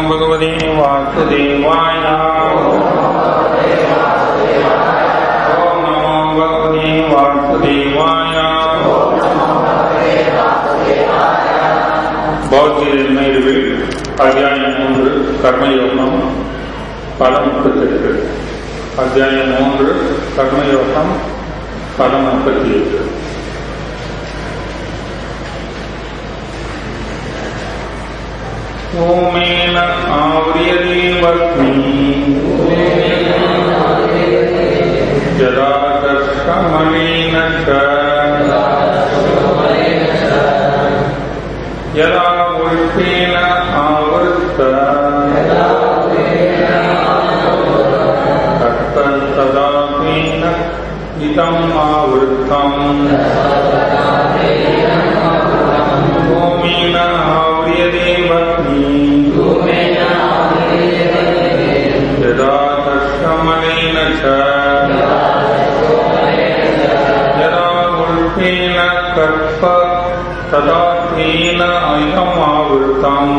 भगवते वासुदेवाय ॐ नमो भगवते वासुदेवाय பௌத்தியில் அத்தியாயம் மூன்று கர்மயோகம் பதம் முப்பத்தெட்டு அத்தியாயம் மூன்று கர்மயோகம் பதம் முப்பத்தி எட்டு ஓமேன ஆவ்ரியதே வக்மி यदा दर्शमणेन च यदा उल्केन आवृत्त तदा तेन इदम् आवृत्तम् भूमेन आव्रियते भग्नि यदा दर्शमणेन च यदा उल्केन कर्प तदा तेन इदम् आवृतम्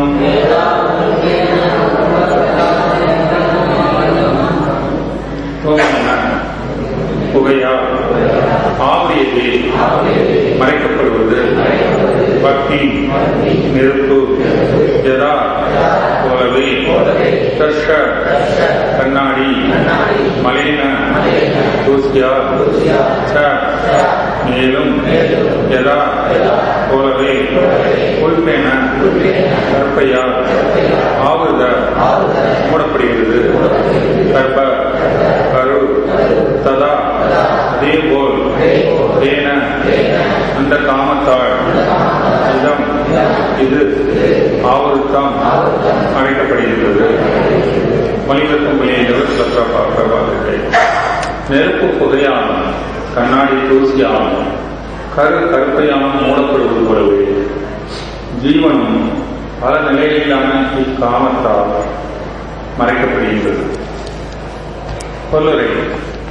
புகையால் ஆவியது மறைக்கப்படுவது பக்தி நெருப்பு ஜதா போலவே தர்ஷ கண்ணாடி மலேன தூசியா ச மேலும் யதா போலவே உள்பேன கற்பையா ஆவுத மூடப்படுகிறது கற்ப கரு ததா அதே போல் தேன அந்த காமத்தால் இதம் இது ஆவருத்தம் அழைக்கப்படுகிறது மனிதக்கும் வெளியிடவர் சற்றப்பாக்கவாதில்லை நெருப்பு புகையான கண்ணாடி தூசியான கரு கருப்பையான மூடப்படுவது போலவே ஜீவனும் பல நிலையிலான இக்காமத்தால் மறைக்கப்படுகின்றது கொல்லுரை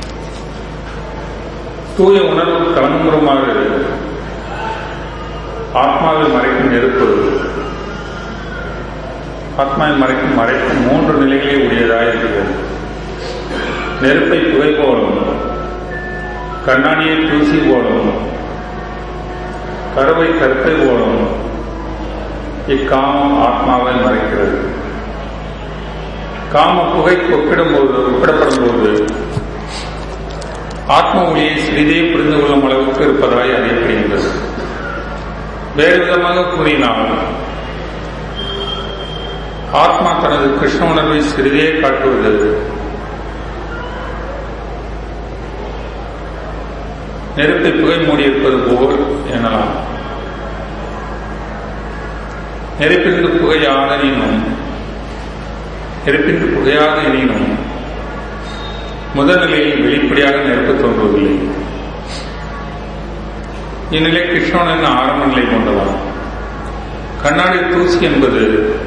தூய உணர்வு கலந்துருமாறு ஆத்மாவில் மறைக்கும் நெருப்பு ஆத்மாவில் மறைக்கும் மறைக்கும் மூன்று நிலைகளே உடையதாக இருக்கிறது நெருப்பை புகை போலும் கண்ணாடியை தூசி போலும் கருவை கருத்தை போலும் இக்காமம் ஆத்மாவை மறைக்கிறது காம புகைக்கு ஒப்பிடும்போது ஒப்பிடப்படும் போது ஆத்ம ஒளியை சிறிதே புரிந்து கொள்ளும் அளவுக்கு இருப்பதாய் அறியப்படுகின்றது வேறு விதமாக கூறினால் ஆத்மா தனது கிருஷ்ண உணர்வை சிறிதே காட்டுவது நெருப்பை புகை மூடியிருப்பது போல் எனலாம் நெருப்பிற்கு புகையாக எனினும் நெருப்பிற்கு புகையாக எனினும் முதல் நிலையில் வெளிப்படையாக நெருப்பு தோன்றுவதில்லை இந்நிலை கிருஷ்ணனின் ஆரம்ப நிலை கொண்டதான் கண்ணாடி தூசி என்பது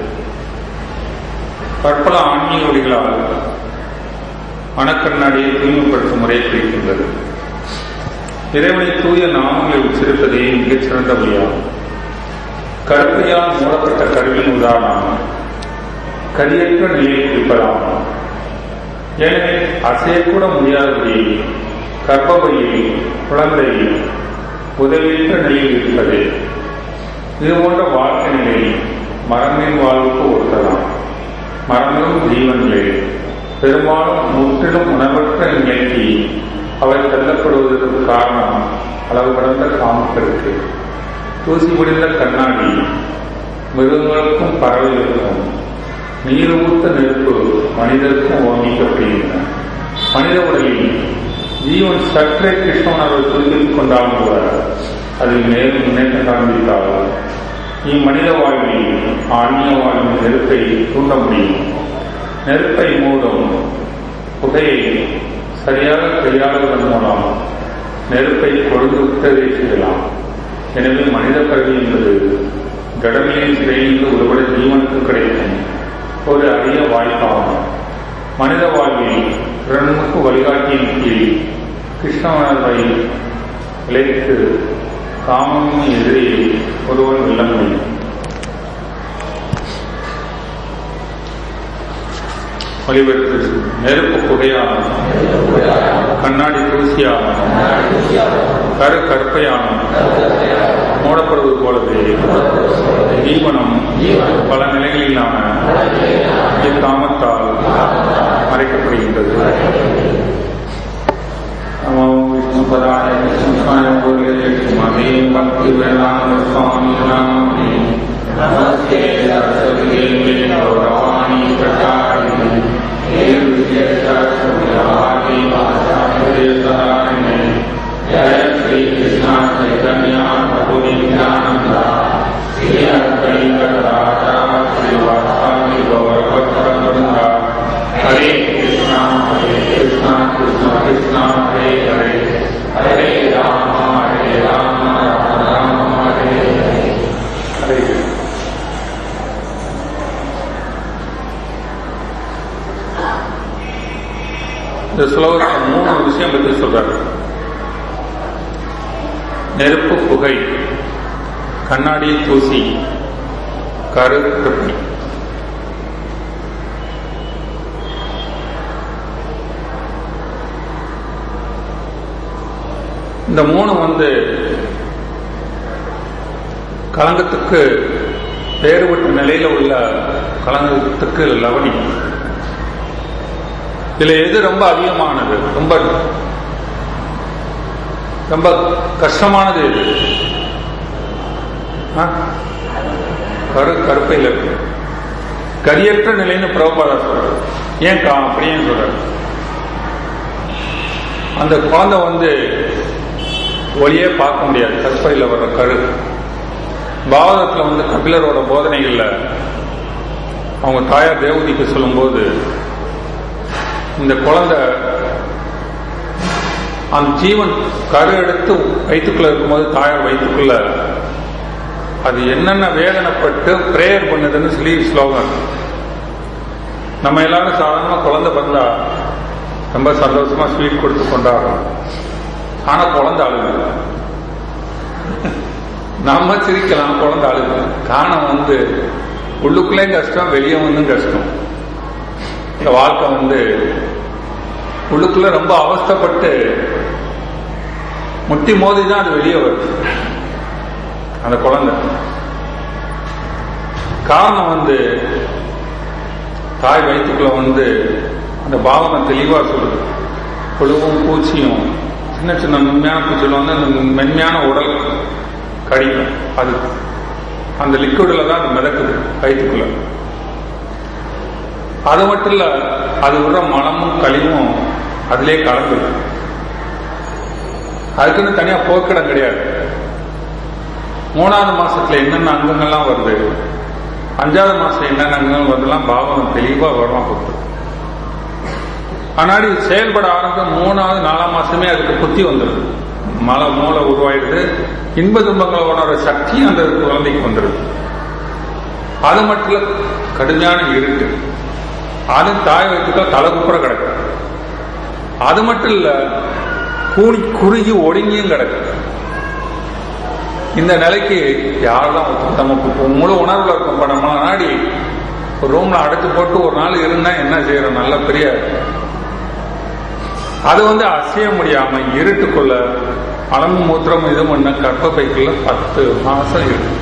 பற்பல ஆன்மீக ஒளிகளால் மனக்கண்ணாடியை தூய்மைப்படுத்தும் முறையை குறிக்கின்றது இறைவனை தூய நாமங்களை உச்சரிப்பதே மிகச் சிறந்த வழியாகும் கருப்பையால் மூடப்பட்ட கருவின் உதாரணம் கரியற்ற நிலையை குறிப்பதாகும் ஏனெனில் அசையக்கூட முடியாதபடி கர்ப்பப்பையில் குழந்தை உதவியற்ற நிலையில் இருப்பது இது போன்ற வாழ்க்கை நிலை மரங்களின் வாழ்வுக்கு ஒத்தலாம் மரங்களும் ஜீவன்களே பெரும்பாலும் முற்றிலும் உணர்வற்ற நிலைக்கு அவை தள்ளப்படுவதற்கு காரணம் அளவு கடந்த காமத்திற்கு தூசி முடிந்த கண்ணாடி மிருகங்களுக்கும் பறவைகளுக்கும் நீர் ஊத்த நெருப்பு மனிதருக்கும் ஓமிக்கப்படுகின்றன மனித உடலில் ஜீவன் சற்றே கிருஷ்ண உணர்வை புரிந்து கொண்டாலும் கூட அதில் மேலும் முன்னேற்றம் காண்பித்தால் இம்மனித வாழ்வில் ஆன்மீக வாழ்வின் நெருப்பை தூண்ட முடியும் நெருப்பை மூடும் புகையை சரியாக கையாளுவதன் மூலம் நெருப்பை கொழுந்து விட்டதை செய்யலாம் எனவே மனித கல்வி என்பது கடமையின் சிறையிலிருந்து ஒருபட ஜீவனுக்கு கிடைக்கும் ஒரு அரிய வாய்ப்பாகும் மனித வாழ்வில் பிறனுக்கு வழிகாட்டியின் கீழ் கிருஷ்ண உணர்வை விளைத்து காமமும் எதிரே ஒருவன் வெல்ல முடியும் வழிபடுத்து நெருப்பு புகையானம் கண்ணாடி தூசியானம் கரு கருப்பையானம் மூடப்படுவது போலவே ஜீவனம் பல நிலைகளிலான இக்காமத்தால் மறைக்கப்படுகின்றது நமோ விஷ்ணுபதாய கிருஷ்ணாய முருகே மதே பக்தி வேதாந்த சுவாமி நாமே நமஸ்தே சரஸ்வதி கௌரவாணி பிரச்சாரிணி निर्विशेषार्थ जय श्री कृष्ण चैतन्य प्रभु नित्यानंद श्री अद्वैतदाता श्रीवासादि गौरभक्तवृंद हरे कृष्ण हरे कृष्ण कृष्ण कृष्ण हरे हरे हरे राम हरे राम राम राम हरे हरे हरे कृष्ण இந்த ஸ்லோகத்தில் மூணு விஷயம் பற்றி சொல்றாரு நெருப்பு புகை கண்ணாடி தூசி கரு கருப்பி இந்த மூணு வந்து களங்கத்துக்கு வேறுபட்ட நிலையில உள்ள களங்கத்துக்கு லவணி இதுல எது ரொம்ப அதிகமானது ரொம்ப ரொம்ப கஷ்டமானது எது ஆ? கரு கருப்பையில் இருக்கு கரியற்ற நிலைன்னு பிரபுபாதா சொல்றாரு ஏன் கா அப்படியே சொல்றாரு அந்த குழந்தை வந்து ஒளியே பார்க்க முடியாது கற்பையில் வர்ற கரு பாவதத்தில் வந்து கபிலரோட போதனைகள்ல அவங்க தாயார் தேவதிக்கு சொல்லும்போது இந்த குழந்தை அந்த ஜீவன் கரு எடுத்து வயிற்றுக்குள்ள இருக்கும்போது தாயார் வயிற்றுக்குள்ள அது என்னென்ன வேதனைப்பட்டு பிரேயர் பண்ணுதுன்னு சொல்லி ஸ்லோகம் இருக்கு. நம்ம எல்லாரும் சாதாரணமா குழந்தை பிறந்தா ரொம்ப சந்தோஷமா ஸ்வீட் கொடுத்து கொண்டாடுறோம் ஆனா குழந்தை அழுகு நம்ம சிரிக்கலாம் குழந்தை அழுகு காரணம் வந்து உள்ளுக்குள்ளே கஷ்டம் வெளியே வந்தும் கஷ்டம் இந்த வாழ்க்கை வந்து உள்ளுக்குள்ள ரொம்ப அவஸ்தைப்பட்டு முட்டி மோதி தான் அது வெளியே வருது அந்த குழந்தை காரணம் வந்து தாய் வயிற்றுக்குள்ள வந்து அந்த பாவனை தெளிவா சொல்லுது புழுவும் பூச்சியும் சின்ன சின்ன மென்மையான பூச்சிகள் வந்து அந்த மென்மையான உடல் கடிக்கும் அது அந்த லிக்விடில் தான் அது மிதக்குது வயிற்றுக்குள்ள அது மட்டும் இல்ல அது விடுற மலமும் கழிவும் அதிலே கலந்துது அதுக்குன்னு தனியா போக்கிடம் கிடையாது மூணாவது மாசத்துல என்னென்ன அங்கங்கள்லாம் வருது அஞ்சாவது மாசம் என்னென்ன அங்கங்கள் வருதுலாம் பாவம் தெளிவா வருமா கொடுத்து ஆனால் இது செயல்பட ஆரம்பிச்ச மூணாவது நாலாம் மாசமே அதுக்கு புத்தி வந்துடுது மலை மூளை உருவாயிடுது இன்ப துன்பங்களை உணர சக்தி அந்த குழந்தைக்கு வந்துடுது அது மட்டும் இல்ல கடுமையான இருட்டு அது தாய் வயிற்றுக்க தலை குப்புற கிடக்கு அது மட்டும் இல்ல கூணி குறுகி ஒடுங்கியும் கிடக்கு இந்த நிலைக்கு யாரெல்லாம் நமக்கு முழு உணர்வுல இருக்கும் இப்ப நம்ம நாடி ஒரு ரூம்ல அடைச்சு போட்டு ஒரு நாள் இருந்தா என்ன செய்யறோம் நல்ல பெரிய அது வந்து அசைய முடியாம இருட்டுக்குள்ள அளம்பு மூத்திரம் இது பண்ண கர்ப்பப்பைக்குள்ள பத்து மாசம் இருக்கு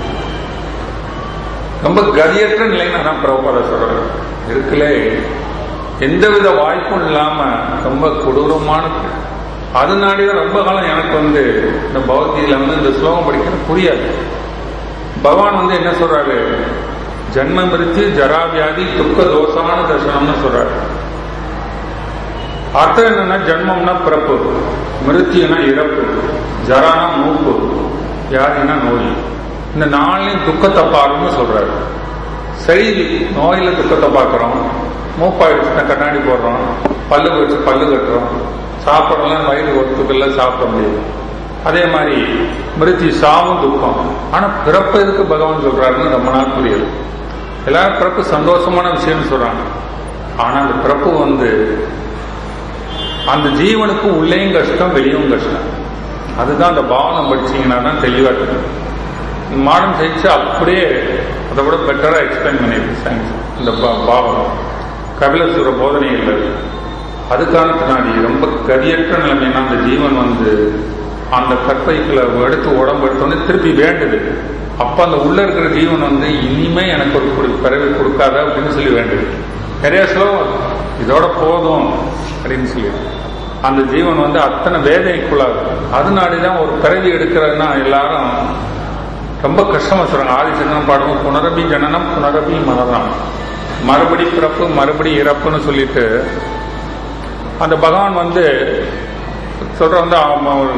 ரொம்ப கதியற்ற நிலைன்னு தான் பிரபுபாத சொல்றாரு இருக்குலே எந்தவித வாய்ப்பும் இல்லாம ரொம்ப கொடூரமானது அதனாடிதான் ரொம்ப காலம் எனக்கு வந்து இந்த பௌத்தியில வந்து இந்த ஸ்லோகம் படிக்கிறது புரியாது பகவான் வந்து என்ன சொல்றாரு ஜன்ம மிருத்தி ஜராவியாதி துக்க தோஷமான தர்சனம்னு சொல்றாரு அர்த்தம் என்னன்னா ஜன்மம்னா பிறப்பு மிருத்தினா இறப்பு ஜரானா மூப்பு வியாதினா நோய் இந்த நாளையும் துக்கத்தை பாருன்னு சொல்றாரு சரி நோயில துக்கத்தை பார்க்கிறோம் மூப்பாயிடுச்சுன்னா கண்ணாடி போடுறோம் பல்லு வச்சு பல்லு கட்டுறோம் சாப்பிடலாம் வயிறு ஒத்துக்கல சாப்பிட முடியாது அதே மாதிரி மிருத்தி சாவும் துக்கம் ஆனா பிறப்பு எதுக்கு பகவான் சொல்றாருன்னு ரொம்ப நாள் புரியல எல்லாரும் பிறப்பு சந்தோஷமான விஷயம்னு சொல்றாங்க ஆனா அந்த பிறப்பு வந்து அந்த ஜீவனுக்கு உள்ளேயும் கஷ்டம் வெளியும் கஷ்டம் அதுதான் அந்த பாவனம் படிச்சீங்கன்னா தான் தெளிவா தெரியும் மாடர்ன் சயின்ஸ் அப்படியே அதை விட பெட்டரா எக்ஸ்பிளைன் பண்ணியிருக்கு சயின்ஸ் இந்த பா- பாவனம் கபிலசூர போதனைகள் அதுக்கான பின்னாடி ரொம்ப கதியற்ற நிலைமைனா அந்த ஜீவன் வந்து அந்த கற்பைக்குள்ள எடுத்து உடம்பு எடுத்தோடனே திருப்பி வேண்டுது அப்ப அந்த உள்ள இருக்கிற ஜீவன் வந்து இனிமே எனக்கு ஒரு கொடு பிறவி கொடுக்காத அப்படின்னு சொல்லி வேண்டுது நிறைய ஸ்லோகம் இதோட போதும் அப்படின்னு சொல்லி அந்த ஜீவன் வந்து அத்தனை வேதனைக்குள்ளாது அதனாடிதான் ஒரு பிறவி எடுக்கிறதுனா எல்லாரும் ரொம்ப கஷ்டமா சொல்றாங்க ஆதிசங்கரம் பாடுவோம் புனரபி ஜனனம் புனரபி மரணம் மறுபடி பிறப்பு மறுபடி இறப்புன்னு சொல்லிட்டு அந்த பகவான் வந்து சொல்ற வந்து அவன்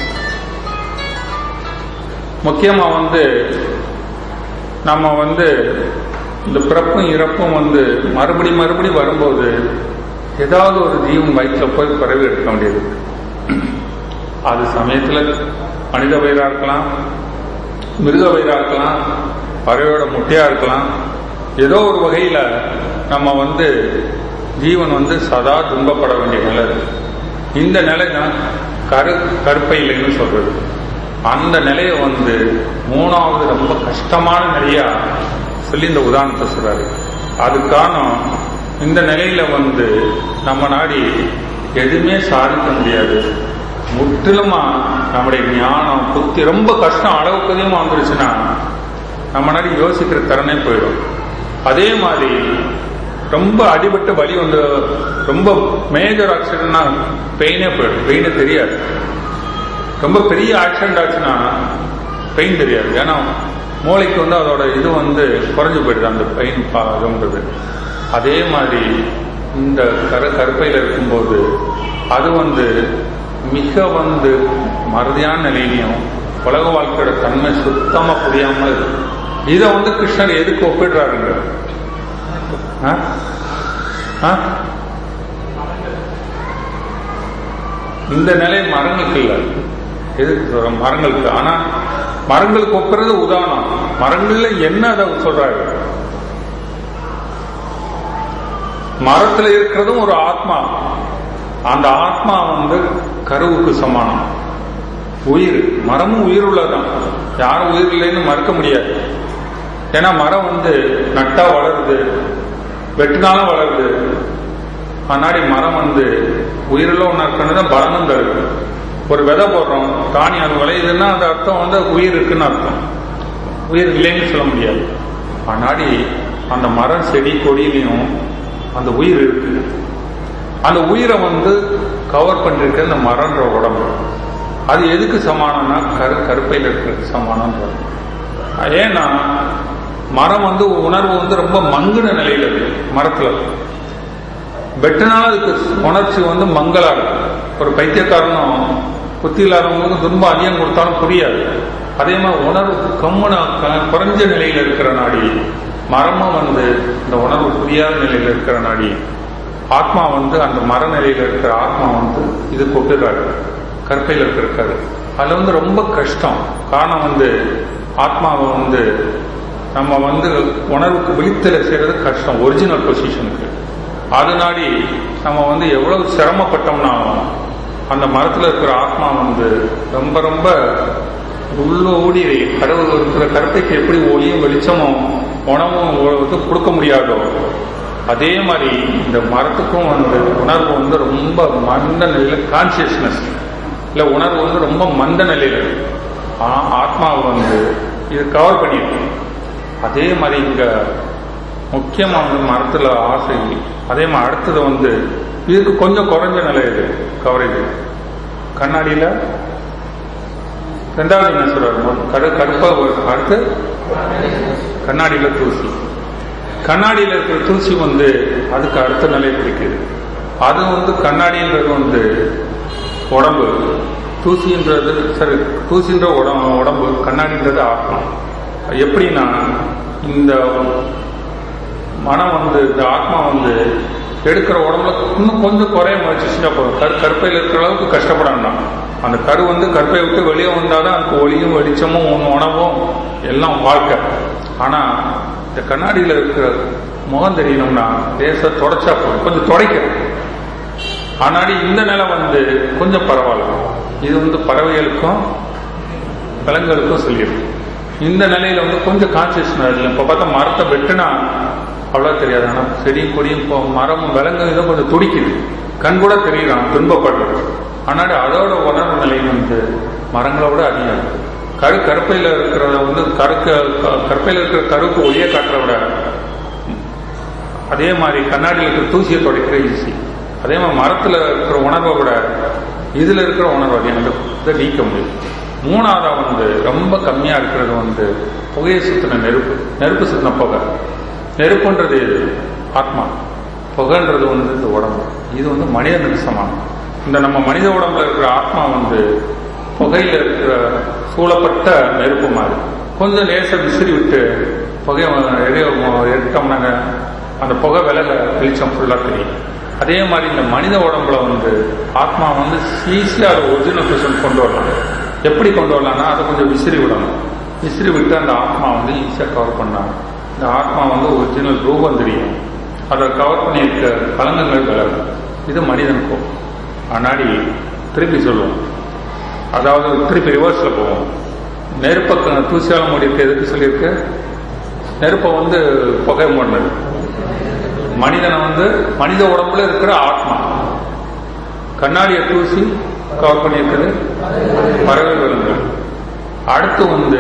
முக்கியமா வந்து நம்ம வந்து இந்த பிறப்பும் இறப்பும் வந்து மறுபடி மறுபடி வரும்போது ஏதாவது ஒரு ஜீவன் வயிற்றுல போய் பிறவி எடுக்க வேண்டியது அது சமயத்துல மனித வயிறா இருக்கலாம் மிருக வயிறா இருக்கலாம் பறவையோட முட்டையா இருக்கலாம் ஏதோ ஒரு வகையில நம்ம வந்து ஜீவன் வந்து சதா துன்பப்பட வேண்டிய நிலை இருக்கு இந்த நிலை தான் கரு கருப்பையிலைன்னு சொல்றது அந்த நிலையை வந்து மூணாவது ரொம்ப கஷ்டமான நிலையா சொல்லி இந்த உதாரணத்தை சொல்றாரு அதுக்கான இந்த நிலையில வந்து நம்ம நாடி எதுவுமே சாதிக்க முடியாது முற்றிலுமா நம்முடைய ஞானம் புத்தி ரொம்ப கஷ்டம் அளவுக்கு அதிகமாக வந்துருச்சுன்னா நம்ம நாடி யோசிக்கிற திறனே போயிடும் அதே மாதிரி ரொம்ப அடிபட்டு வலி வந்து ரொம்ப மேஜர் ஆக்சிடென்ட்னா பெயினே போயிடும் பெயினே தெரியாது ரொம்ப பெரிய ஆக்சிடென்ட் ஆச்சுன்னா பெயின் தெரியாது ஏன்னா மூளைக்கு வந்து அதோட இது வந்து குறைஞ்சு போயிடுது அந்த பெயின் இதுன்றது அதே மாதிரி இந்த கர கருப்பையில் இருக்கும்போது அது வந்து மிக வந்து மறதியான நிலையிலையும் உலக வாழ்க்கையோட தன்மை சுத்தமா புரியாமல் இருக்கு இதை வந்து கிருஷ்ணர் எதுக்கு ஒப்பிடுறாருங்க ஆ? ஆ? இந்த நிலை மரங்களுக்கு இல்லை எதுக்கு சொல்றோம் மரங்களுக்கு ஆனா மரங்களுக்கு ஒப்புறது உதாரணம் மரங்கள்ல என்ன அதை சொல்றாரு மரத்துல இருக்கிறதும் ஒரு ஆத்மா அந்த ஆத்மா வந்து கருவுக்கு சமானம் உயிர் மரமும் உயிர் உள்ளதான் யாரும் உயிர் இல்லைன்னு மறுக்க முடியாது ஏன்னா மரம் வந்து நட்டா வளருது வெட்டினாலும் வளருது முன்னாடி மரம் வந்து உயிரில் ஒன்று இருக்கிறது தான் பலனும் தருது ஒரு விதை போடுறோம் தானி அது விளையுதுன்னா அந்த அர்த்தம் வந்து உயிர் இருக்குன்னு அர்த்தம் உயிர் இல்லைன்னு சொல்ல முடியாது முன்னாடி அந்த மரம் செடி கொடியிலையும் அந்த உயிர் இருக்கு அந்த உயிரை வந்து கவர் பண்ணிருக்க இந்த மரன்ற உடம்பு அது எதுக்கு சமானம்னா கரு கருப்பையில் இருக்கிறதுக்கு சமானம்ன்றது ஏன்னா மரம் வந்து உணர்வு வந்து ரொம்ப மங்குன நிலையில இருக்கு மரத்துல வெட்டினால அதுக்கு உணர்ச்சி வந்து மங்களா இருக்கு ஒரு பைத்தியக்காரனும் புத்தி இல்லாதவங்களுக்கு துன்பம் அதிகம் கொடுத்தாலும் புரியாது அதே மாதிரி உணர்வு கம்முன குறைஞ்ச நிலையில இருக்கிற நாடி மரமும் வந்து இந்த உணர்வு புரியாத நிலையில இருக்கிற நாடி ஆத்மா வந்து அந்த மர நிலையில இருக்கிற ஆத்மா வந்து இது கொட்டுறாரு கற்பையில் இருக்கிறக்காரு அதுல வந்து ரொம்ப கஷ்டம் காரணம் வந்து ஆத்மாவை வந்து நம்ம வந்து உணர்வுக்கு விழித்தல செய்யறது கஷ்டம் ஒரிஜினல் பொசிஷனுக்கு அதனாடி நம்ம வந்து எவ்வளவு சிரமப்பட்டோம்னாலும் அந்த மரத்துல இருக்கிற ஆத்மா வந்து ரொம்ப ரொம்ப உள்ளோடி கடவுள் இருக்கிற கருத்தைக்கு எப்படி ஒளியும் வெளிச்சமும் உணவும் வந்து கொடுக்க முடியாதோ அதே மாதிரி இந்த மரத்துக்கும் வந்து உணர்வு வந்து ரொம்ப மந்த நிலையில கான்சியஸ்னஸ் இல்ல உணர்வு வந்து ரொம்ப மந்த நிலையில ஆத்மாவை வந்து இது கவர் பண்ணியிருக்கு அதே மாதிரி இங்க முக்கியமா வந்து மரத்துல ஆசை அதே மாதிரி அடுத்தது வந்து இதுக்கு கொஞ்சம் குறைஞ்ச நிலை இது கவரேஜ் கண்ணாடியில ரெண்டாவது என்ன சொல்றாரு கரு கருப்பா அடுத்து கண்ணாடியில தூசி கண்ணாடியில் இருக்கிற தூசி வந்து அதுக்கு அடுத்த நிலை பிடிக்குது அது வந்து கண்ணாடின்றது வந்து உடம்பு தூசின்றது சரி தூசின்ற உடம்பு உடம்பு கண்ணாடின்றது ஆத்மா எப்படின்னா இந்த மனம் வந்து இந்த ஆத்மா வந்து எடுக்கிற உடம்புல இன்னும் கொஞ்சம் குறைய முயற்சிச்சுட்டா போதும் கரு கருப்பையில் இருக்கிற அளவுக்கு கஷ்டப்பட வேண்டாம் அந்த கரு வந்து கருப்பை விட்டு வெளியே வந்தாதான் அதுக்கு ஒளியும் வெளிச்சமும் உணவும் எல்லாம் வாழ்க்கை ஆனா இந்த கண்ணாடியில் இருக்கிற முகம் தெரியணும்னா லேச தொடச்சா போதும் கொஞ்சம் துடைக்கும் ஆனாடி இந்த நிலை வந்து கொஞ்சம் பரவாயில்ல இது வந்து பறவைகளுக்கும் விலங்குகளுக்கும் சொல்லியிருக்கு இந்த நிலையில வந்து கொஞ்சம் கான்சியஸ்னஸ் இல்லை இப்ப பார்த்தா மரத்தை வெட்டுனா அவ்வளோ தெரியாது ஆனால் செடியும் கொடியும் இப்போ மரமும் விலங்கு இதை கொஞ்சம் துடிக்குது கண் கூட தெரியுறான் துன்பப்படுறது ஆனால் அதோட உணர்வு நிலை வந்து மரங்களை விட அதிகம் இருக்கு. கரு கருப்பையில் இருக்கிறத வந்து கருக்க க- கருப்பையில் இருக்கிற கருப்பு ஒளியை காட்டுறத விட அதே மாதிரி கண்ணாடியில் இருக்கிற தூசியை துடைக்கிற ஈஸி அதே மாதிரி மரத்தில் இருக்கிற உணர்வை விட இதில் இருக்கிற உணர்வு அதிகம் அந்த இதை நீக்க முடியும் மூணாவதா வந்து ரொம்ப கம்மியாக இருக்கிறது வந்து புகையை சுத்தின நெருப்பு நெருப்பு சுத்தின புகை நெருப்புன்றது எது ஆத்மா புகைன்றது வந்து இந்த உடம்பு இது வந்து மனிதனுக்கு சமானம் இந்த நம்ம மனித உடம்புல இருக்கிற ஆத்மா வந்து புகையில இருக்கிற சூழப்பட்ட நெருப்பு மாதிரி கொஞ்சம் லேசா விசிறி விட்டு புகையை எரிய எடுத்தோம்னாங்க அந்த புகை விலக வெளிச்சம் ஃபுல்லாக தெரியும் அதே மாதிரி இந்த மனித உடம்புல வந்து ஆத்மா வந்து ஈஸியாக அதை ஒரிஜினல் பொசிஷன் கொண்டு வரலாம் எப்படி கொண்டு வரலாம்னா அதை கொஞ்சம் விசிறி விடணும் விசிறி விட்டு அந்த ஆத்மா வந்து ஈஸியாக கவர் பண்ணாங்க இந்த ஆத்மா வந்து ஒரிஜினல் ரூபம் தெரியும் அதை கவர் பண்ணியிருக்க கலங்கங்கள் விலகும் இது மனிதனுக்கும் ஆனாடி திருப்பி சொல்லுவோம் அதாவது திருப்பி ரிவர்ஸ்ல போவோம் நெருப்ப தூசியால மூடி இருக்கு எதுக்கு சொல்லியிருக்கு நெருப்பை வந்து புகை மூடினது மனிதனை வந்து மனித உடம்புல இருக்கிற ஆத்மா கண்ணாடியை தூசி கவர் பண்ணியிருக்குது பறவை விலங்குகள் அடுத்து வந்து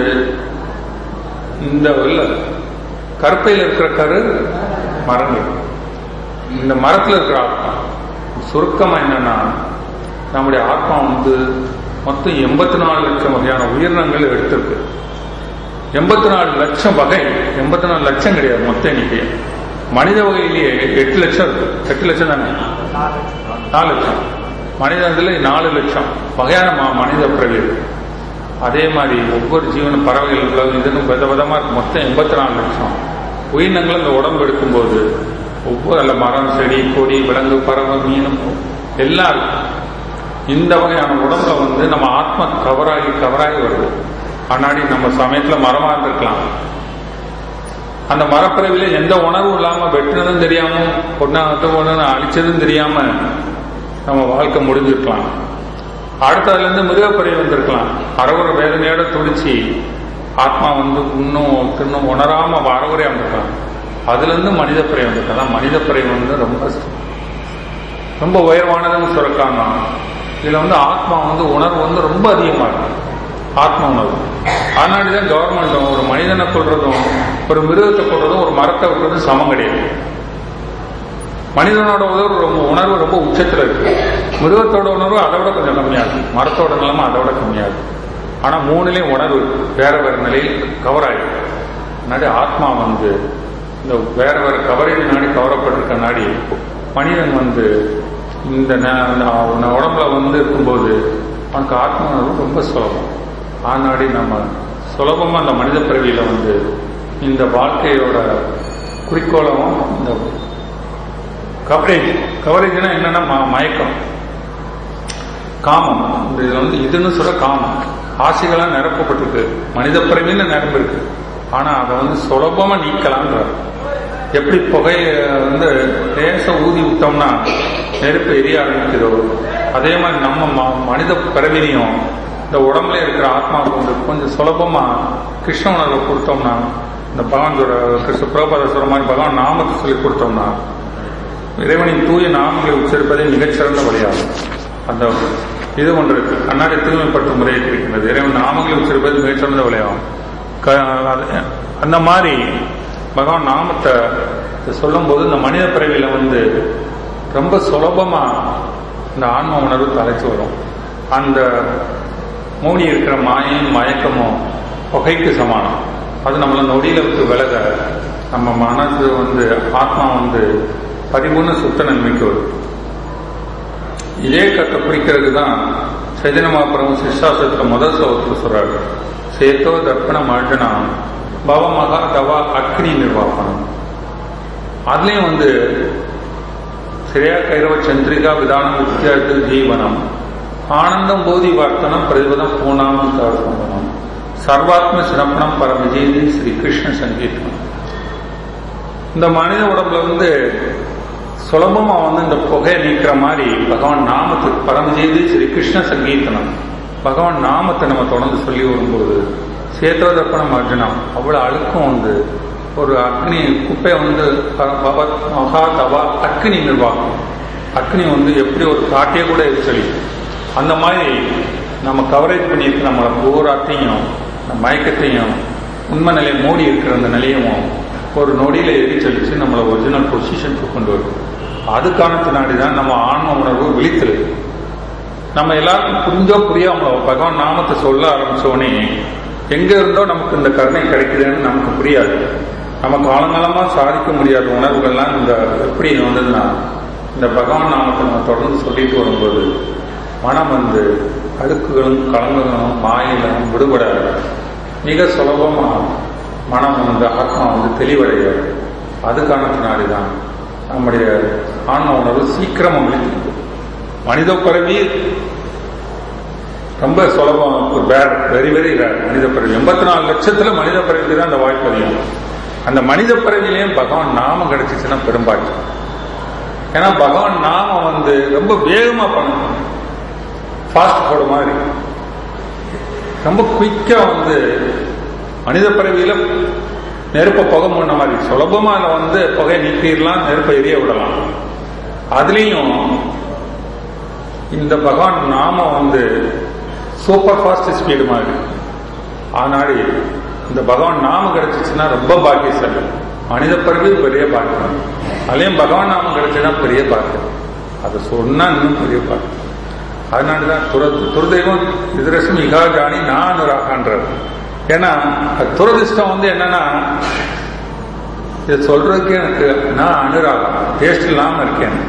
இந்த வெள்ள கருப்பையில் இருக்கிற கரு மரங்கள் இந்த மரத்தில் இருக்கிற ஆத்மா சுருக்கமா என்னன்னா நம்முடைய ஆத்மா வந்து மொத்தம் எண்பத்தி நாலு லட்சம் வகையான உயிரினங்கள் எடுத்திருக்கு எண்பத்தி நாலு லட்சம் வகை எண்பத்தி நாலு லட்சம் கிடையாது மொத்த எண்ணிக்கை மனித வகையிலேயே எட்டு லட்சம் இருக்கு எட்டு லட்சம் தானே நாலு லட்சம் மனிதத்துல நாலு லட்சம் வகையான ம- மனித பிறவி இருக்கு அதே மாதிரி ஒவ்வொரு ஜீவனும் பறவைகள் உலகம் இதுன்னு வித விதமா இருக்கு மொத்தம் எண்பத்தி நாலு லட்சம் உயிரினங்கள் இந்த உடம்பு எடுக்கும்போது ஒவ்வொரு அல்ல மரம் செடி கொடி விலங்கு பறவை மீனும் எல்லாம் இருக்கு இந்த வகையான உடம்புல வந்து நம்ம ஆத்மா கவராகி கவராகி வருது ஆனாடி நம்ம சமயத்துல மரமா இருந்திருக்கலாம் அந்த மரப்பிறவில எந்த உணர்வும் இல்லாம வெட்டினதும் தெரியாம பொண்ணாகட்டும் ஒண்ணு அழிச்சதும் தெரியாம நம்ம வாழ்க்கை முடிஞ்சிருக்கலாம் அடுத்ததுல இருந்து மிருகப்பிறவி வந்திருக்கலாம் அறகுற வேதனையோட துடிச்சு ஆத்மா வந்து இன்னும் இன்னும் உணராம அறகுறையா வந்திருக்கலாம் அதுல இருந்து மனித பிறவி வந்திருக்கலாம் அதான் மனித பிறவி வந்து ரொம்ப ரொம்ப உயர்வானதுன்னு சொல்லிருக்காங்க இதுல வந்து ஆத்மா வந்து உணர்வு வந்து ரொம்ப அதிகமா இருக்கு ஆத்ம உணர்வு அதனாடி தான் கவர்மெண்ட்டும் ஒரு மனிதனை கொள்றதும் ஒரு மிருகத்தை கொள்றதும் ஒரு மரத்தை விட்டுறதும் சமம் கிடையாது மனிதனோட உணர்வு ரொம்ப உணர்வு ரொம்ப உச்சத்துல இருக்கு மிருகத்தோட உணர்வு அதை விட கொஞ்சம் கம்மியா இருக்கு மரத்தோட நிலைமை அதை விட கம்மியா இருக்கு ஆனா மூணுலயும் உணர்வு வேற வேற நிலையில் கவர் ஆயிருக்கு முன்னாடி ஆத்மா வந்து இந்த வேற வேற கவரேஜ் நாடி கவரப்பட்டிருக்க நாடி மனிதன் வந்து இந்த ந- இந்த அவன உடம்புல வந்து இருக்கும்போது அவனுக்கு ஆத்ம உணர்வு ரொம்ப சுலபம் ஆனாடி நம்ம சுலபமா அந்த மனித பிறவியில வந்து இந்த வாழ்க்கையோட குறிக்கோளமும் இந்த கவரேஜ் கவரேஜ்னா என்னன்னா ம- மயக்கம் காமம் இந்த இதுல வந்து இதுன்னு சொல்ல காமம் ஆசைகளாம் நிரப்பப்பட்டிருக்கு மனித பிறவின்னு நிரம்பு இருக்கு ஆனா அதை வந்து சுலபமா நீக்கலான்றார் எப்படி புகைய வந்து லேச ஊதி விட்டோம்னா நெருப்பு எரிய ஆரம்பிக்குதோ அதே மாதிரி நம்ம ம- மனித பிறவிலையும் இந்த உடம்புல இருக்கிற ஆத்மாவுக்கு வந்து கொஞ்சம் சுலபமா கிருஷ்ண உணர்வை கொடுத்தோம்னா இந்த பகவான் சொல்ற கிருஷ்ண பிரபாத சொல்ற மாதிரி பகவான் நாமத்தை சொல்லி கொடுத்தோம்னா இறைவனின் தூய நாமங்களை உச்சரிப்பதே மிகச்சிறந்த வழியாகும் அந்த இது ஒன்று இருக்கு கண்ணாடி தூய்மைப்படுத்தும் முறையை இருக்கின்றது இறைவன் நாமங்களை உச்சரிப்பது மிகச்சிறந்த வழியாகும் க- அது- அந்த மாதிரி பகவான் நாமத்தை சொல்லும்போது இந்த மனித பிறவியில வந்து ரொம்ப சுலபமா இந்த ஆன்ம உணர்வு தலைச்சு வரும் அந்த மூடி இருக்கிற மாயும் மயக்கமும் புகைக்கு சமானம் அது நம்மள நொடியில விட்டு விலக நம்ம மனசு வந்து ஆத்மா வந்து பரிபூர்ண சுத்த நன்மைக்கு வரும் இதே கத்தை குறிக்கிறது தான் சைதன்யமாபுரம் சிஷ்டாசத்துல முதல் ஸ்லோகத்தில் சொல்றாரு சேத்தோ தர்ப்பண மர்ஜனா பவமகா தவா அக்னி நிர்வாகனம் அதுலயும் வந்து ஸ்ரேயா கைரவ சந்திரிகா விதானம் வித்தியார்த்த ஜீவனம் ஆனந்தம் போதி வார்த்தனம் பிரதிபதம் பூர்ணாமம் சம்பனம் சர்வாத்ம சிரப்பணம் பரமஜீதி ஸ்ரீ கிருஷ்ண சங்கீதம் இந்த மனித உடம்புல வந்து சுலபமா வந்து இந்த புகையை நீக்கிற மாதிரி பகவான் நாமத்துக்கு பரமஜெய்தி ஸ்ரீ கிருஷ்ண சங்கீதனம் பகவான் நாமத்தை நம்ம தொடர்ந்து சொல்லி வரும்போது சேத்தோதப்பனம் அர்ஜுனம் அவ்வளவு அழுக்கம் வந்து ஒரு அக்னி குப்பை வந்து ப- பவ- மகா தவா அக்னி நிர்வாகம் அக்னி வந்து எப்படி ஒரு காட்டையே கூட எரிச்சலி அந்த மாதிரி நம்ம கவரேஜ் பண்ணியிருக்க நம்மளை பூராத்தையும் நம்ம மயக்கத்தையும் உண்மை நிலையை மூடி இருக்கிற அந்த நிலையும் ஒரு நொடியில எரிச்சலிச்சு நம்மளை ஒரிஜினல் பொசிஷனுக்கு கொண்டு வரும் அதுக்கான பின்னாடி தான் நம்ம ஆன்ம உணர்வு விழித்தல் நம்ம எல்லாருக்கும் புரிஞ்சோ புரியாமலோ பகவான் நாமத்தை சொல்ல ஆரம்பிச்சோடனே எங்க இருந்தோ நமக்கு இந்த கருணை கிடைக்குதுன்னு நமக்கு புரியாது நம்ம காலங்காலமா சாதிக்க முடியாத உணர்வுகள்லாம் இந்த எப்படி வந்ததுன்னா இந்த பகவான் நாமத்தை நம்ம தொடர்ந்து சொல்லிட்டு வரும்போது மனம் வந்து அழுக்குகளும் கலங்குகளும் மாயிலும் விடுபட மிக சுலபமா மனம் வந்து ஆத்மா வந்து தெளிவடையாது அதுக்கான பின்னாடி தான் நம்முடைய ஆன்ம உணர்வு சீக்கிரமா விழித்து மனித பிறவி ரொம்ப சுலபம் வேர் வெரி வெரி ரேர் மனித பிறவி எண்பத்தி நாலு லட்சத்துல மனித பிறவிக்கு தான் அந்த வாய்ப்பு அதிகம் அந்த மனித பிறவிலையும் பகவான் நாமம் கிடைச்சிச்சுன்னா பெரும்பாட்டு ஏன்னா பகவான் நாமம் வந்து ரொம்ப வேகமா பண்ணணும் ஃபாஸ்ட் ஃபுட் மாதிரி ரொம்ப குயிக்கா வந்து மனித பிறவியில நெருப்ப புகை முன்ன மாதிரி சுலபமா அதுல வந்து புகை நீக்கிடலாம் நெருப்பை எரிய விடலாம் அதுலயும் இந்த பகவான் நாம வந்து சூப்பர் ஃபாஸ்ட் ஸ்பீடு மாதிரி அதனால இந்த பகவான் நாமம் கிடைச்சிச்சுன்னா ரொம்ப பாக்கியசாலி மனித பிறகு பெரிய பாக்கியம் அதுலயும் பகவான் நாமம் கிடைச்சுன்னா பெரிய பாக்கியம் அதை சொன்னா இன்னும் பெரிய பாக்கியம் அதனாலதான் துர துரதெய்வம் இதுரசம் இகா ஜானி நான் அனுராகான்றார் ஏன்னா அது துரதிஷ்டம் வந்து என்னன்னா இதை சொல்றதுக்கு எனக்கு நான் அனுராகம் டேஸ்ட் இல்லாம இருக்கேன்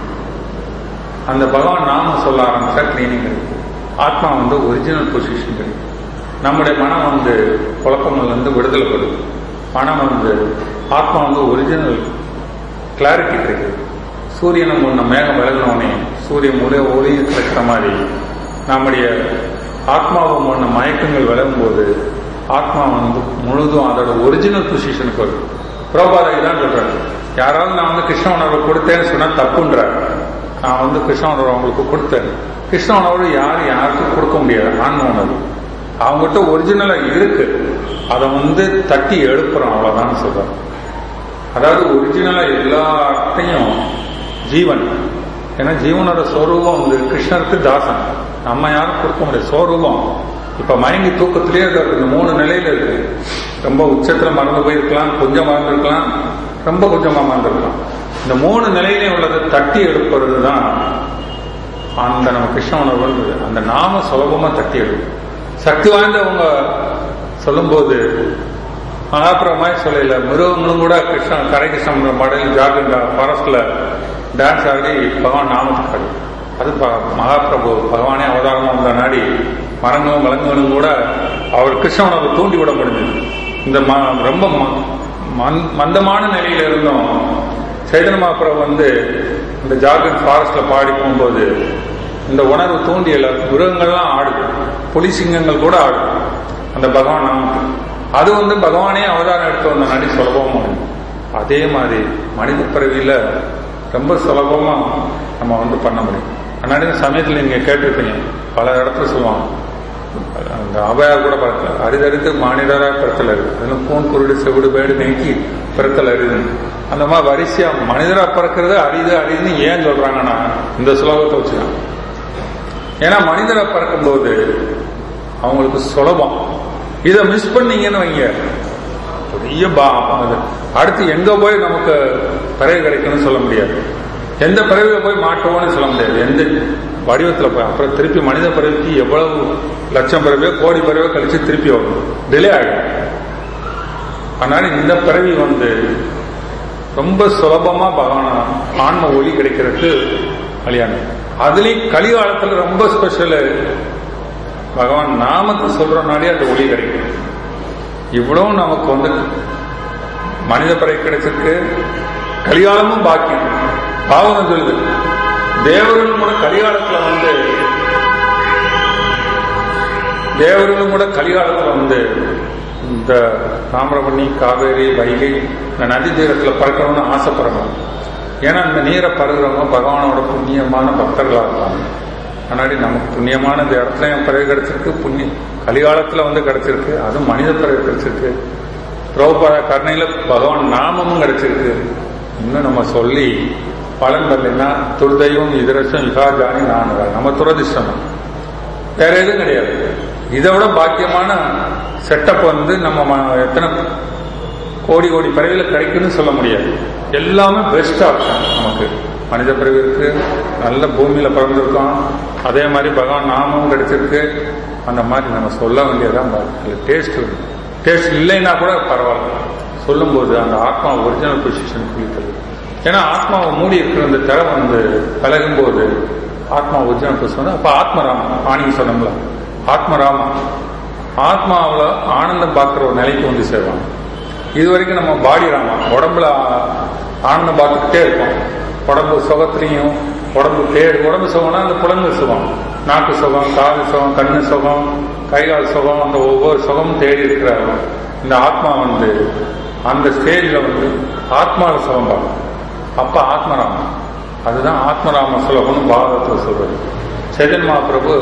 அந்த பகவான் நாம சொல்ல ஆரம்பிச்சா கிளீனிங் கிடைக்கும் ஆத்மா வந்து ஒரிஜினல் பொசிஷன் கிடைக்கும் நம்முடைய மனம் வந்து குழப்பங்கள்லேருந்து விடுதலை பெறும் மனம் வந்து ஆத்மா வந்து ஒரிஜினல் கிளாரிட்டி கிடைக்குது சூரியனை முன்ன மேகம் விலகினோடனே சூரியன் முழு ஒளி கிடைக்கிற மாதிரி நம்முடைய ஆத்மாவை முன்ன மயக்கங்கள் விலகும்போது ஆத்மா வந்து முழுதும் அதோட ஒரிஜினல் பொசிஷனுக்கு வரும் புரோபாதை தான் சொல்றாரு யாராவது நான் வந்து கிருஷ்ண உணர்வை கொடுத்தேன்னு சொன்னா தப்புன்றார் நான் வந்து கிருஷ்ண உணர்வு அவங்களுக்கு கொடுத்தேன் கிருஷ்ண உணர்வு யாரும் யாருக்கும் கொடுக்க முடியாது ஆன்ம உணர்வு அவங்ககிட்ட ஒரிஜினலா இருக்கு அதை வந்து தட்டி எழுப்புறோம் அவ்வளவுதான் சொல்றேன் அதாவது ஒரிஜினலா எல்லாத்தையும் ஜீவன் ஏன்னா ஜீவனோட சொரூபம் வந்து கிருஷ்ணருக்கு தாசன் நம்ம யாரும் கொடுக்க முடியாது சொரூபம் இப்ப மயங்கி தூக்கத்திலேயே அது இந்த மூணு நிலையில இருக்கு ரொம்ப உச்சத்துல மறந்து போயிருக்கலாம் கொஞ்சம் மறந்துருக்கலாம் ரொம்ப கொஞ்சமா மறந்துருக்கலாம் இந்த மூணு நிலையிலையும் உள்ளதை தட்டி எடுப்பது தான் அந்த நம்ம கிருஷ்ண உணர்வுன்றது அந்த நாம சுலபமா தட்டி எடுக்கும் சக்தி வாய்ந்தவங்க சொல்லும்போது மகாபிரமாய் சொல்லல மிருகங்களும் கூட கிருஷ்ண கரை கிருஷ்ணன் மடல் ஜாகிரா ஃபாரஸ்ட்ல டான்ஸ் ஆடி பகவான் நாமத்துக்கு ஆடி அது ப- மகாபிரபு பகவானே அவதாரமா வந்த நாடி மரங்களும் விலங்குகளும் கூட அவர் கிருஷ்ண உணர்வை தூண்டி விட முடிஞ்சது இந்த ம- ரொம்ப ம- மந்- மந்தமான நிலையில இருந்தும் சைதன்ய மகாபிரபு வந்து இந்த ஜார்க்கண்ட் ஃபாரஸ்ட்ல பாடி போகும்போது இந்த உணர்வு தூண்டியல மிருகங்கள்லாம் ஆடுது புலி சிங்கங்கள் கூட ஆடுது அந்த பகவான் நாமத்துக்கு அது வந்து பகவானே அவதாரம் எடுத்து வந்த நாடி சுலபமா இருக்கு. அதே மாதிரி மனித பிறவியில ரொம்ப சுலபமா நம்ம வந்து பண்ண முடியும் அதனால இந்த சமயத்தில் நீங்க கேட்டிருப்பீங்க பல இடத்துல சொல்லுவாங்க அந்த அபயார் கூட பறக்கல அரிதறிந்து மானிடரா பிறத்தல் இருக்கு அதுல கூன் குருடு செவிடு பேடு நீக்கி பிறத்தல் அரிதுன்னு அந்த மாதிரி வரிசையா மனிதரா பிறக்கிறது அரிது அரிதுன்னு ஏன் சொல்றாங்கன்னா இந்த சுலபத்தை வச்சுதான் ஏன்னா மனிதரை பறக்கும்போது அவங்களுக்கு சுலபம் இதை மிஸ் பண்ணீங்கன்னு வைங்க பெரிய பா அது அடுத்து எங்க போய் நமக்கு பிறகு கிடைக்கும்னு சொல்ல முடியாது எந்த பிறவில போய் மாட்டோம்னு சொல்ல முடியாது எந்த வடிவத்துல போய் அப்புறம் திருப்பி மனித பிறவிக்கு எவ்வளவு லட்சம் பிறவையோ கோடி பிறவையோ கழிச்சு திருப்பி வரும் டிலே ஆகிடும் அதனால இந்த பிறவி வந்து ரொம்ப சுலபமா பகவான ஆன்ம ஒளி கிடைக்கிறதுக்கு வழியான அதுலயும் கலிகாலத்துல ரொம்ப ஸ்பெஷல் பகவான் நாமத்தை சொல்றனாலே அந்த ஒளி கிடைக்கும் இவ்வளவு நமக்கு வந்து மனித பிறகு கிடைச்சிருக்கு கலிகாலமும் பாக்கியம் பாவகம் சொல்லுது தேவர்களும் கூட கலிகாலத்துல வந்து தேவர்களும் கூட கலிகாலத்துல வந்து இந்த தாமிரபரணி காவேரி வைகை இந்த நதி தீரத்துல பறக்கணும்னு ஆசைப்படுறவங்க ஏன்னா இந்த நீரை பருகிறவங்க பகவானோட புண்ணியமான பக்தர்களா இருப்பாங்க முன்னாடி நமக்கு புண்ணியமான இந்த இடத்துல பிறகு கிடைச்சிருக்கு புண்ணிய கலிகாலத்துல வந்து கிடைச்சிருக்கு அதுவும் மனித பிறகு கிடைச்சிருக்கு பிரபுபாத கருணையில பகவான் நாமமும் கிடைச்சிருக்கு இன்னும் நம்ம சொல்லி பலன் வரலைன்னா துர்தெய்வம் இதரசம் யுகாஜானி நான் நம்ம துரதிஷ்டம் வேற எதுவும் கிடையாது இதை விட பாக்கியமான செட்டப் வந்து நம்ம ம- எத்தனை கோடி கோடி பிறவியில் கிடைக்கும்னு சொல்ல முடியாது எல்லாமே பெஸ்ட் ஆப்ஷன் நமக்கு மனித பிறவி இருக்கு நல்ல பூமியில பிறந்திருக்கோம் அதே மாதிரி பகவான் நாமமும் கிடைச்சிருக்கு அந்த மாதிரி நம்ம சொல்ல வேண்டியதான் டேஸ்ட் டேஸ்ட் இல்லைன்னா கூட பரவாயில்ல சொல்லும்போது அந்த ஆத்மா ஒரிஜினல் பொசிஷன் குளித்தது ஏன்னா ஆத்மாவை மூடி இருக்கிற அந்த திரை வந்து விலகும்போது ஆத்மா ஒரிஜினல் பொசிஷன் அப்ப ஆத்மராமம் ஆணிங்க சொன்னோம்ல ஆத்மராமம் ஆத்மாவில் ஆனந்தம் பார்க்குற ஒரு நிலைக்கு வந்து சேருவாங்க இது வரைக்கும் நம்ம பாடி ராமா உடம்புல ஆ- ஆனந்தம் பார்த்துக்கிட்டே இருக்கோம் உடம்பு சுகத்துலையும் உடம்பு தேடு உடம்பு சுகம்னா அந்த புலன்கள் சுகம் நாக்கு சுகம் காது சுகம் கண்ணு சுகம் கை கால் சுகம் அந்த ஒவ்வொரு சுகமும் தேடி இருக்கிற இந்த ஆத்மா வந்து அந்த ஸ்டேஜில் வந்து ஆத்மாவில் சுகம் பார்க்கும் அப்ப ஆத்மராமம் அதுதான் ஆத்மராம சுலபம்னு பாரதத்தில் சொல்றது சைதன் மகாபிரபு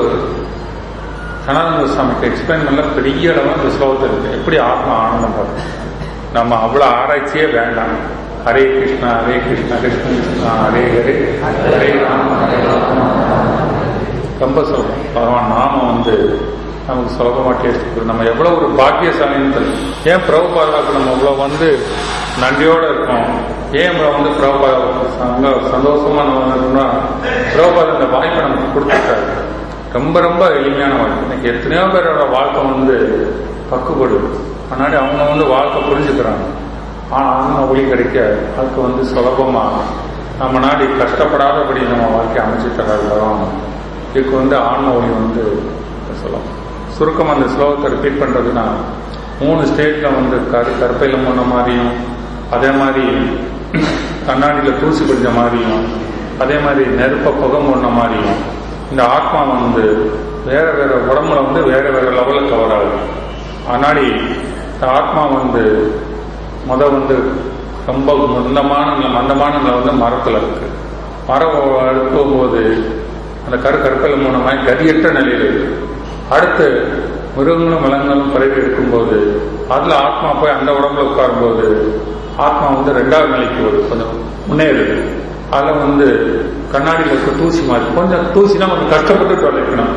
சனாதன சுவாமிக்கு எக்ஸ்பிளைன் பண்ண பெரிய அளவு இந்த ஸ்லோகத்தில் இருக்கு எப்படி ஆத்மா ஆனந்தம் படும் நம்ம அவ்வளோ ஆராய்ச்சியே வேண்டாம் ஹரே கிருஷ்ணா ஹரே கிருஷ்ணா கிருஷ்ண கிருஷ்ணா ஹரே ஹரே ஹரே ராம ஹரே ராம ரொம்ப சுலபம் பகவான் நாம வந்து நமக்கு சுலபமாக டேஸ்ட் கொடுக்குது நம்ம எவ்வளோ ஒரு பாக்கியசாலின்னு தெரியும் ஏன் பிரபுபாதாவுக்கு நம்ம இவ்வளோ வந்து நன்றியோடு இருக்கோம் ஏன் இவ்வளோ வந்து பிரபுபாதா சங்க சந்தோஷமா நம்ம இருக்கோம்னா பிரபுபாதா இந்த வாய்ப்பை நமக்கு கொடுத்துருக்காரு ரொம்ப ரொம்ப எளிமையான வாழ்க்கை இன்னைக்கு எத்தனையோ பேரோட வாழ்க்கை வந்து பக்குப்படுது முன்னாடி அவங்க வந்து வாழ்க்கை புரிஞ்சுக்கிறாங்க ஆனால் ஆன்ம ஒளி கிடைக்க அதுக்கு வந்து சுலபமா நம்ம நாடி கஷ்டப்படாதபடி நம்ம வாழ்க்கையை அமைச்சு தர்றாரு பகவான் இதுக்கு வந்து ஆன்ம ஒளி வந்து சொல்லலாம் சுருக்கம் அந்த ஸ்லோகத்தை ரிப்பீட் பண்றதுன்னா மூணு ஸ்டேட்ல வந்து கரு கருப்பையில போன மாதிரியும் அதே மாதிரி கண்ணாடியில தூசி படிஞ்ச மாதிரியும் அதே மாதிரி நெருப்ப புகை போன மாதிரியும் இந்த ஆத்மா வந்து வேற வேற உடம்புல வந்து வேற வேற லெவலில் கவர் ஆகுது முன்னாடி இந்த ஆத்மா வந்து முத வந்து ரொம்ப மந்தமான நிலை- மந்தமான நிலை வந்து மரத்துல இருக்கு மரம் எடுக்கும்போது அந்த கரு கற்கள் மூலமாக கதியற்ற நிலையில் இருக்கு அடுத்து மிருகங்களும் விலங்குகளும் பிறகு எடுக்கும்போது அதுல ஆத்மா போய் அந்த உடம்புல உட்காரும்போது ஆத்மா வந்து ரெண்டாவது நிலைக்கு வருது கொஞ்சம் முன்னேறுது அதுல வந்து கண்ணாடியில் இருக்க தூசி மாதிரி கொஞ்சம் தூசினா கொஞ்சம் கஷ்டப்பட்டு தொலைக்கணும்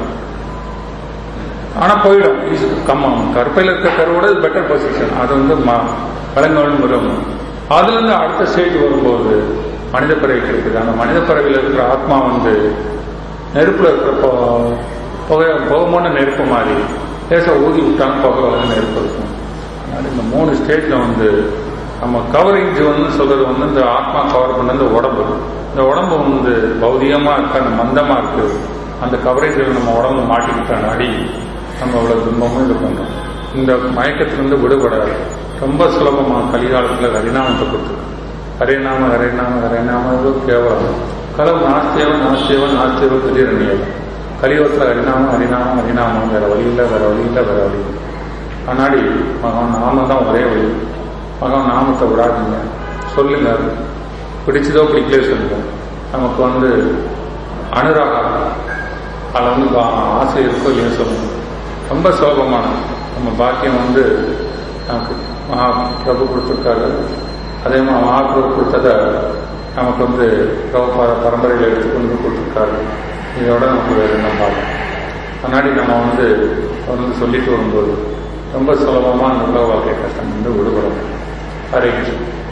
ஆனா போயிடும் இது கம்மம் கருப்பையில் இருக்க கருவோட பெட்டர் பொசிஷன் அது வந்து ம- விலங்குகள் மிருகம் அதுல இருந்து அடுத்த ஸ்டேஜ் வரும்போது மனித பிறவிக்கு இருக்குது அந்த மனித பிறவியில் இருக்கிற ஆத்மா வந்து நெருப்புல இருக்கிற பொ- புகை புகமான நெருப்பு மாதிரி லேசா ஊதி விட்டாங்க புகை வந்து நெருப்பு இருக்கும் அதனால இந்த மூணு ஸ்டேஜ்ல வந்து நம்ம கவரேஜ் வந்து சொல்றது வந்து இந்த ஆத்மா கவர் பண்ண இந்த உடம்பு இந்த உடம்பு வந்து பௌதிகமா இருக்க அந்த மந்தமா இருக்கு அந்த கவரேஜில் நம்ம உடம்பு மாட்டிக்கிட்ட நாடி நம்ம அவ்வளவு துன்பமும் இது பண்றோம் இந்த மயக்கத்திலிருந்து விடுபட ரொம்ப சுலபமா கலிகாலத்துல ஹரிநாமத்தை கொடுத்துருக்கு ஹரேநாம ஹரேநாம ஹரேநாம இது கேவலம் கலம் நாஸ்தேவ நாஸ்தேவ நாஸ்தேவ கலிரணியம் கலியுகத்துல ஹரிநாமம் ஹரிநாமம் ஹரிநாமம் வேற வழி இல்லை வேற வழி இல்லை வேற வழி இல்லை முன்னாடி மகன் நாம தான் ஒரே வழி மகன் நாமத்தை விடாதீங்க சொல்லுங்க பிடிச்சதோ பிடிக்கலையோ சொல்லுங்க நமக்கு வந்து அனுராகம் அதில் வந்து பா- ஆசை இருக்கோ இல்லையோ சொல்லுங்க ரொம்ப சுலபமான நம்ம பாக்கியம் வந்து நமக்கு மகா பிரபு கொடுத்துருக்காரு அதே மாதிரி மகாபிரபு கொடுத்ததை நமக்கு வந்து பிரபுபாத பரம்பரையில் எடுத்துக்கொண்டு கொடுத்துருக்காரு இதோட நமக்கு வேறு என்ன பார்க்கலாம் முன்னாடி நம்ம வந்து வந்து சொல்லிட்டு வரும்போது ரொம்ப சுலபமாக அந்த உலக வாழ்க்கை கஷ்டம் வந்து விடுபடும் ஹரே கிருஷ்ணன்